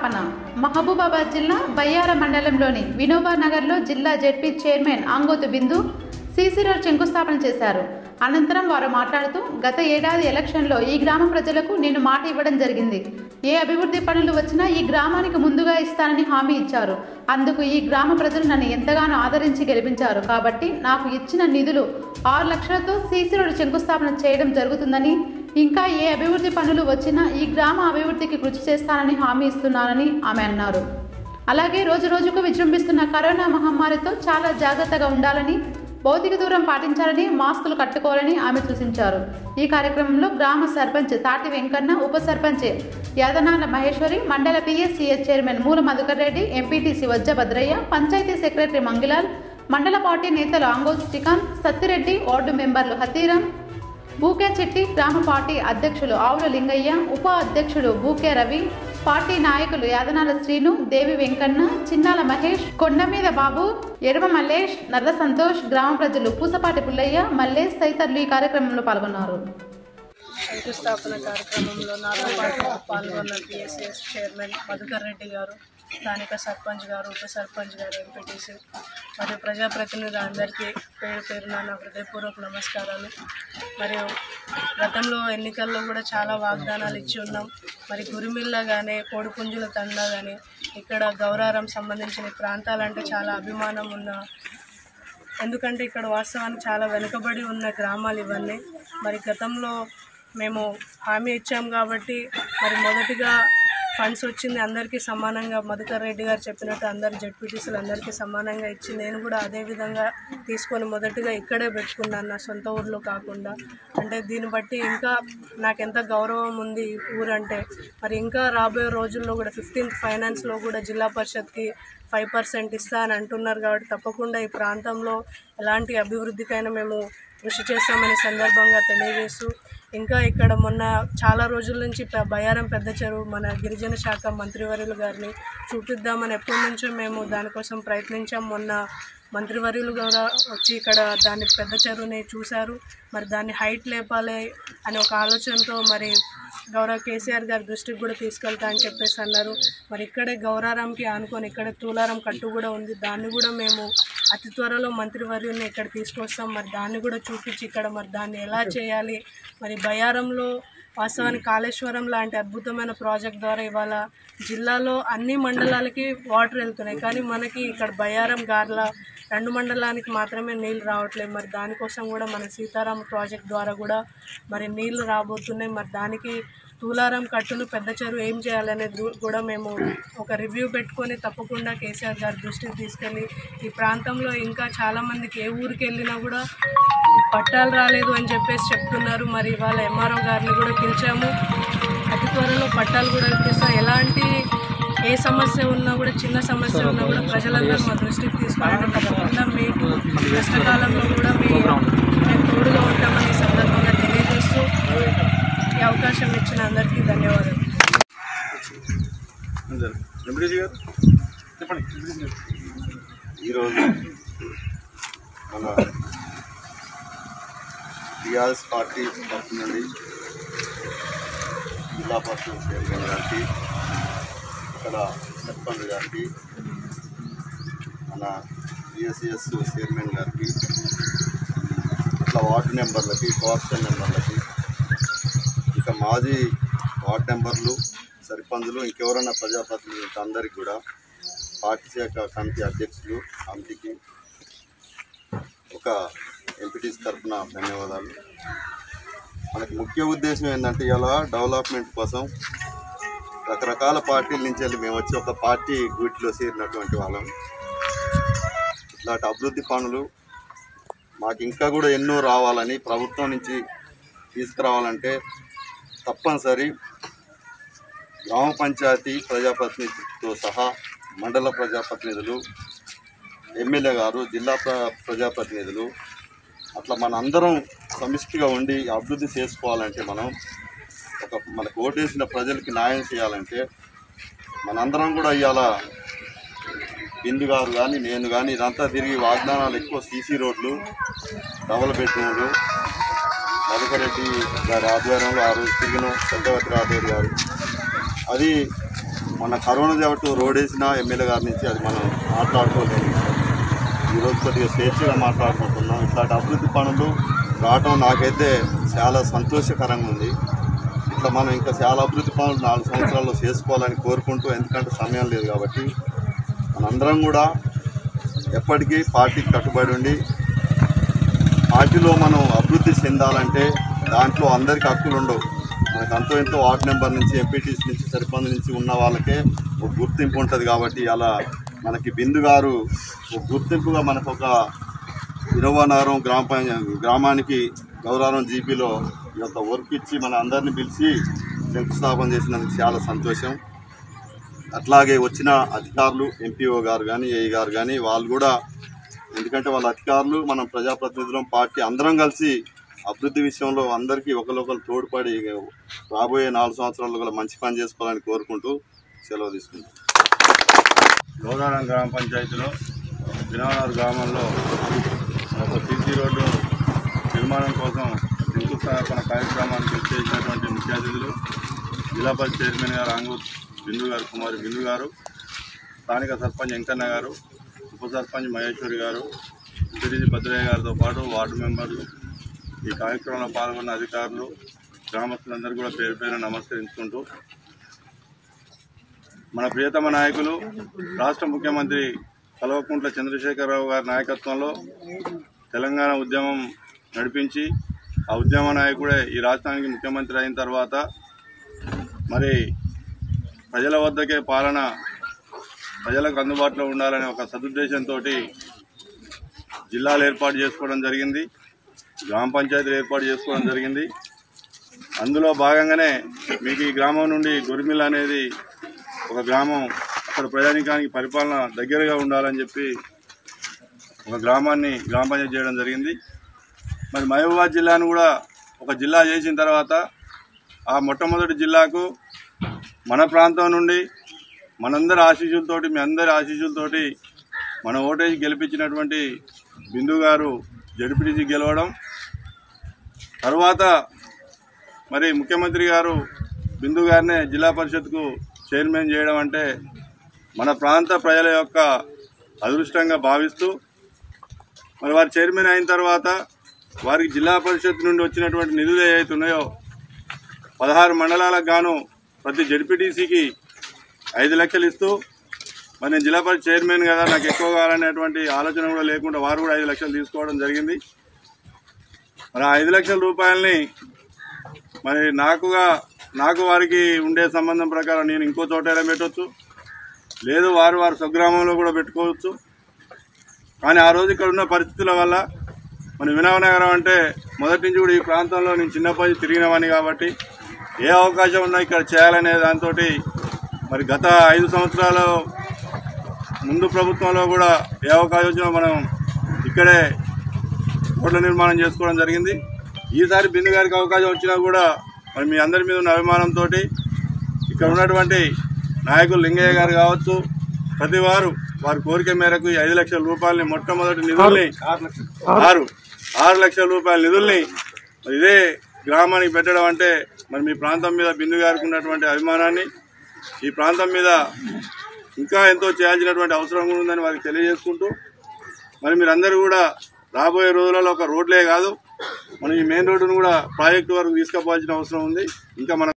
శంకుస్థాపన మహబూబాబాద్ జిల్లా బయ్యార మండలంలోని వినోబా నగర్లో జిల్లా ZP chairman Angothu Bindu CC road శంకుస్థాపన చేశారు అనంతరం వారు మాట్లాడుతూ గత ఏడాది ఎలక్షన్లో ఈ గ్రామ ప్రజలకు నేను మాట ఇవ్వడం జరిగింది ఏ అభివృద్ధి పనులు వచ్చినా ఈ గ్రామానికి ముందుగా ఇస్తానని హామీ ఇచ్చారు అందుకు ఈ గ్రామ ప్రజలు నన్ను ఎంతగానో ఆదరించి గెలిపించారు కాబట్టి నాకు ఇచ్చిన నిధులు ఆరు లక్షలతో సీసీ రోడ్డు శంకుస్థాపన చేయడం జరుగుతుందని ఇంకా ఏ అభివృద్ధి పనులు వచ్చినా ఈ గ్రామ అభివృద్ధికి కృషి చేస్తానని హామీ ఇస్తున్నానని ఆమె అన్నారు అలాగే రోజు రోజుకు విజృంభిస్తున్న కరోనా మహమ్మారితో చాలా జాగ్రత్తగా ఉండాలని భౌతిక దూరం పాటించాలని మాస్కులు కట్టుకోవాలని ఆమె సూచించారు ఈ కార్యక్రమంలో గ్రామ సర్పంచ్ తాటి వెంకన్న ఉప సర్పంచ్ యాదనాల మహేశ్వరి మండల PSCS chairman Moola Madhukar Reddy MPTC Vajja Bhadraiah panchayat secretary Mangilal మండల పార్టీ నేతలు ఆంగోజ్ శ్రీకాంత్ సత్తిరెడ్డి వార్డు మెంబర్లు హతీరం బూకే చెట్టి గ్రామ పార్టీ అధ్యక్షులు ఆవుల లింగయ్య ఉప అధ్యక్షుడు బూకే రవి పార్టీ నాయకులు యాదనాల శ్రీను దేవి వెంకన్న చిన్నాల మహేష్ కొండమీద బాబు ఎడమ మల్లేష్ నర్ర సంతోష్ గ్రామ ప్రజలు పూసపాటి పుల్లయ్య మల్లేష్ తదితరులు ఈ కార్యక్రమంలో పాల్గొన్నారు శంకుస్థాపన కార్యక్రమంలో నాతో పాటు పాల్గొన్న పిఎస్ఎస్ చైర్మన్ మధుకర్ రెడ్డి గారు స్థానిక సర్పంచ్ గారు ఉప సర్పంచ్ గారు ఎంపీటీసీ మరియు ప్రజాప్రతినిధులు అందరికీ పేరు పేరున నా హృదయపూర్వక నమస్కారాలు మరియు గతంలో ఎన్నికల్లో కూడా చాలా వాగ్దానాలు ఇచ్చి ఉన్నాం మరి గురిమిల్ల కానీ కోడిపుంజుల తండా కానీ ఇక్కడ గౌరారం సంబంధించిన ప్రాంతాలంటే చాలా అభిమానం ఉన్న ఎందుకంటే ఇక్కడ వాస్తవానికి చాలా వెనుకబడి ఉన్న గ్రామాలు ఇవన్నీ మరి గతంలో మేము హామీ ఇచ్చాం కాబట్టి మరి మొదటిగా ఫండ్స్ వచ్చింది అందరికీ సమానంగా మధుకర్ రెడ్డి గారు చెప్పినట్టు అందరు జడ్పీటీసీలు అందరికీ సమానంగా ఇచ్చి నేను కూడా అదే విధంగా తీసుకొని మొదటిగా ఇక్కడే పెట్టుకున్నాను నా సొంత ఊర్లో కాకుండా అంటే దీన్ని బట్టి ఇంకా నాకు ఎంత గౌరవం ఉంది ఈ ఊరంటే మరి ఇంకా రాబోయే రోజుల్లో కూడా ఫిఫ్టీన్త్ ఫైనాన్స్లో కూడా జిల్లా పరిషత్కి ఫైవ్ పర్సెంట్ ఇస్తా అని అంటున్నారు కాబట్టి తప్పకుండా ఈ ప్రాంతంలో ఎలాంటి అభివృద్ధికైనా మేము కృషి చేస్తామనే సందర్భంగా తెలియజేస్తూ ఇంకా ఇక్కడ మొన్న చాలా రోజుల నుంచి ప- బయారం పెద్ద చెరువు మన గిరిజన శాఖ మంత్రివర్యులు గారిని చూపిద్దామని ఎప్పటి నుంచో మేము దానికోసం ప్రయత్నించాం మొన్న మంత్రివర్యులు కూడా వచ్చి ఇక్కడ దాన్ని పెద్ద చెరువుని చూశారు మరి దాన్ని హైట్ లేపాలి అనే ఒక ఆలోచనతో మరి గౌరవ కేసీఆర్ గారి దృష్టికి కూడా తీసుకెళ్తా అని చెప్పేసి అన్నారు మరి ఇక్కడే గౌరారంకి ఆనుకొని ఇక్కడే తూలారం కట్టు కూడా ఉంది దాన్ని కూడా మేము అతి త్వరలో మంత్రివర్యుల్ని ఇక్కడ తీసుకొస్తాం మరి దాన్ని కూడా చూపించి ఇక్కడ మరి దాన్ని ఎలా చేయాలి మరి బయారంలో వాస్తవానికి కాళేశ్వరం లాంటి అద్భుతమైన ప్రాజెక్ట్ ద్వారా ఇవాళ జిల్లాలో అన్ని మండలాలకి వాటర్ వెళ్తున్నాయి కానీ మనకి ఇక్కడ బయారం గార్ల రెండు మండలానికి మాత్రమే నీళ్ళు రావట్లేదు మరి దానికోసం కూడా మన సీతారామ ప్రాజెక్ట్ ద్వారా కూడా మరి నీళ్లు రాబోతున్నాయి మరి దానికి తూలారం కట్టును పెద్ద చెరువు ఏం చేయాలనేది గు- కూడా మేము ఒక రివ్యూ పెట్టుకొని తప్పకుండా కేసీఆర్ గారి దృష్టికి తీసుకెళ్ళి ఈ ప్రాంతంలో ఇంకా చాలామందికి ఏ ఊరికి వెళ్ళినా కూడా పట్టాలు రాలేదు అని చెప్పేసి చెప్తున్నారు మరి ఇవాళ ఎంఆర్ఓ గారిని కూడా పిలిచాము అతి త్వరలో పట్టాలు కూడా ఇప్పిస్తాం ఎలాంటి ఏ సమస్య ఉన్నా కూడా చిన్న సమస్య ఉన్నా కూడా ప్రజలందరూ మా దృష్టికి తీసుకురావడం తప్పకుండా మీకు కష్టకాలంలో కూడా మీ మేము తోడుగా ఉంటామని ఈ సందర్భంగా తెలియజేస్తూ ఈ అవకాశం ఇచ్చిన అందరికీ ధన్యవాదాలు ఎంపీడీసీ గారు చెప్పండి ఈరోజు మన టీఆర్ఎస్ పార్టీ తరఫు నుండి జిల్లా పరిషత్ చైర్మన్ గారికి ఇక్కడ సర్పంచ్ గారికి మన బిఎస్సిఎస్ చైర్మన్ గారికి ఇట్లా వార్డు నెంబర్లకి కోఆప్షన్ నెంబర్లకి ఇక మాజీ వార్డు నెంబర్లు సర్పంచులు ఇంకెవరైనా ప్రజాప్రతినిధులు అందరికీ కూడా పార్టీ శాఖ కమిటీ అధ్యక్షులు కమిటీకి ఒక ఎంపీటీసీ తరఫున ధన్యవాదాలు మనకి ముఖ్య ఉద్దేశం ఏంటంటే ఇలా డెవలప్మెంట్ కోసం రకరకాల పార్టీల నుంచి వెళ్ళి మేము వచ్చి ఒక పార్టీ గూటిలో చేరినటువంటి వాళ్ళం ఇట్లాంటి అభివృద్ధి పనులు మాకు ఇంకా కూడా ఎన్నో రావాలని ప్రభుత్వం నుంచి తీసుకురావాలంటే తప్పనిసరి గ్రామ పంచాయతీ ప్రజాప్రతినిధితో సహా మండల ప్రజాప్రతినిధులు ఎమ్మెల్యే గారు జిల్లా ప్ర ప్రజాప్రతినిధులు అట్లా మన అందరం సమిష్టిగా ఉండి అభివృద్ధి చేసుకోవాలంటే మనం ఒక మనకు ఓటేసిన ప్రజలకి న్యాయం చేయాలంటే మనందరం కూడా ఇవాళ బిందు గారు కానీ నేను కానీ ఇదంతా తిరిగి వాగ్దానాలు ఎక్కువ సీసీ రోడ్లు డబుల్ బెడ్రూమ్లు మధుకరెడ్డి గారి ఆధ్వర్యంలో ఆ రోజు తిరిగిన చక్రవర్తి రాథోడ్ గారు అది మన కరోనా జబట్టు రోడ్ వేసిన ఎమ్మెల్యే గారి నుంచి అది మనం మాట్లాడుకోలేము ఈరోజు కొద్దిగా స్వేచ్ఛగా మాట్లాడుకుంటున్నాం ఇట్లాంటి అభివృద్ధి పనులు రావటం నాకైతే చాలా సంతోషకరంగా ఉంది ఇట్లా మనం ఇంకా చాలా అభివృద్ధి పనులు నాలుగు సంవత్సరాల్లో చేసుకోవాలని కోరుకుంటూ ఎందుకంటే సమయం లేదు కాబట్టి మనందరం కూడా ఎప్పటికీ పార్టీకి కట్టుబడి ఉండి పార్టీలో మనం అభివృద్ధి చెందాలంటే దాంట్లో అందరికీ హక్కులు ఉండవు మనకు అంతో ఎంతో వార్డు నెంబర్ నుంచి ఎంపీటీసీ నుంచి సర్పంచ్ నుంచి ఉన్న వాళ్ళకే ఒక గుర్తింపు ఉంటుంది కాబట్టి అలా మనకి బిందు గారు ఒక గుర్తింపుగా మనకు ఒక ఇరవనారం గ్రామ పంచ- గ్రామానికి గౌరవం జీపీలో ఈ యొక్క వర్క్ ఇచ్చి మన అందరిని పిలిచి శంకుస్థాపన చేసినందుకు చాలా సంతోషం అట్లాగే వచ్చిన అధికారులు ఎంపీఓ గారు కానీ ఏఈ గారు కానీ వాళ్ళు కూడా ఎందుకంటే వాళ్ళ అధికారులు మనం ప్రజాప్రతినిధులం పార్టీ అందరం కలిసి అభివృద్ధి విషయంలో అందరికీ ఒకరికొకరు తోడ్పడి రాబోయే నాలుగు సంవత్సరాల్లో కూడా మంచి పని చేసుకోవాలని కోరుకుంటూ సెలవు తీసుకుంటాం గౌరారం గ్రామ పంచాయతీలో వినవనార్ గ్రామంలో ఒక సీసీ రోడ్డు నిర్మాణం కోసం శంకుస్థాపన కార్యక్రమానికి చేసినటువంటి ముఖ్య అతిథులు జిల్లా పరిషత్ చైర్మన్ గారు ఆంగు బిందు గారు కుమారి బిందు గారు స్థానిక సర్పంచ్ వెంకన్న గారు ఉప సర్పంచ్ మహేశ్వరి గారు సిరిజి భద్రయ్య గారితో పాటు వార్డు మెంబర్లు ఈ కార్యక్రమంలో పాల్గొన్న అధికారులు గ్రామస్తులందరూ కూడా పేరు పేరు నమస్కరించుకుంటూ మన ప్రియతమ నాయకులు రాష్ట్ర ముఖ్యమంత్రి కల్వకుంట్ల చంద్రశేఖరరావు గారి నాయకత్వంలో తెలంగాణ ఉద్యమం నడిపించి ఆ ఉద్యమ నాయకుడే ఈ రాష్ట్రానికి ముఖ్యమంత్రి అయిన తర్వాత మరి ప్రజల వద్దకే పాలన ప్రజలకు అందుబాటులో ఉండాలనే ఒక సదుద్దేశంతో జిల్లాలు ఏర్పాటు చేసుకోవడం జరిగింది గ్రామ పంచాయతీలు ఏర్పాటు చేసుకోవడం జరిగింది అందులో భాగంగానే మీకు ఈ గ్రామం నుండి గొరిమిల్ అనేది ఒక గ్రామం అక్కడ ప్రజానికానికి పరిపాలన దగ్గరగా ఉండాలని చెప్పి ఒక గ్రామాన్ని గ్రామ పంచాయతీ చేయడం జరిగింది మరి మహబూబాద్ జిల్లాను కూడా ఒక జిల్లా చేసిన తర్వాత ఆ మొట్టమొదటి జిల్లాకు మన ప్రాంతం నుండి మనందరి ఆశీస్సులతోటి మీ అందరి ఆశీస్సులతోటి మన ఓటేసి గెలిపించినటువంటి బిందు గారు జడ్పీటీసీ గెలవడం తర్వాత మరి ముఖ్యమంత్రి గారు బిందు గారినే జిల్లా పరిషత్కు చైర్మన్ చేయడం అంటే మన ప్రాంత ప్రజల యొక్క అదృష్టంగా భావిస్తూ మరి వారు చైర్మన్ అయిన తర్వాత వారికి జిల్లా పరిషత్ నుండి వచ్చినటువంటి నిధులు ఏవైతే ఉన్నాయో పదహారు మండలాలకు గాను ప్రతి జడ్పీటీసీకి ఐదు లక్షలు ఇస్తూ మరి నేను జిల్లా పరిషత్ చైర్మన్ కదా నాకు ఎక్కువ కావాలనేటువంటి ఆలోచన కూడా లేకుండా వారు కూడా ఐదు లక్షలు తీసుకోవడం జరిగింది మరి ఆ ఐదు లక్షల రూపాయలని మరి నాకుగా నాకు వారికి ఉండే సంబంధం ప్రకారం నేను ఇంకో చోట పెట్టవచ్చు లేదు వారు వారి స్వగ్రామంలో కూడా పెట్టుకోవచ్చు కానీ ఆ రోజు ఇక్కడ ఉన్న పరిస్థితుల వల్ల మన వినవనగరం అంటే మొదటి నుంచి కూడా ఈ ప్రాంతంలో నేను చిన్నప్పటి నుంచి తిరిగినవాడిని కాబట్టి ఏ అవకాశం ఉన్నా ఇక్కడ చేయాలనే దాంతో మరి గత ఐదు సంవత్సరాల ముందు ప్రభుత్వంలో కూడా ఏ అవకాశం వచ్చినా మనం ఇక్కడే రోడ్ల నిర్మాణం చేసుకోవడం జరిగింది ఈసారి బిందు గారికి అవకాశం వచ్చినా కూడా మరి మీ అందరి మీద ఉన్న అభిమానంతో ఇక్కడ ఉన్నటువంటి నాయకులు లింగయ్య గారు కావచ్చు ప్రతి వారు వారి కోరిక మేరకు ఈ ఐదు లక్షల రూపాయలని మొట్టమొదటి నిధుల్ని ఆరు ఆరు లక్షల రూపాయల నిధుల్ని మరి ఇదే గ్రామానికి పెట్టడం అంటే మరి మీ ప్రాంతం మీద బిందు గారికి ఉన్నటువంటి అభిమానాన్ని ఈ ప్రాంతం మీద ఇంకా ఎంతో చేయాల్సినటువంటి అవసరం కూడా ఉందని వారికి తెలియజేసుకుంటూ మరి మీరందరూ కూడా రాబోయే రోజులలో ఒక రోడ్లే కాదు మనం ఈ మెయిన్ రోడ్డును కూడా ప్రాజెక్టు వరకు తీసుకుపోవాల్సిన అవసరం ఉంది ఇంకా మనం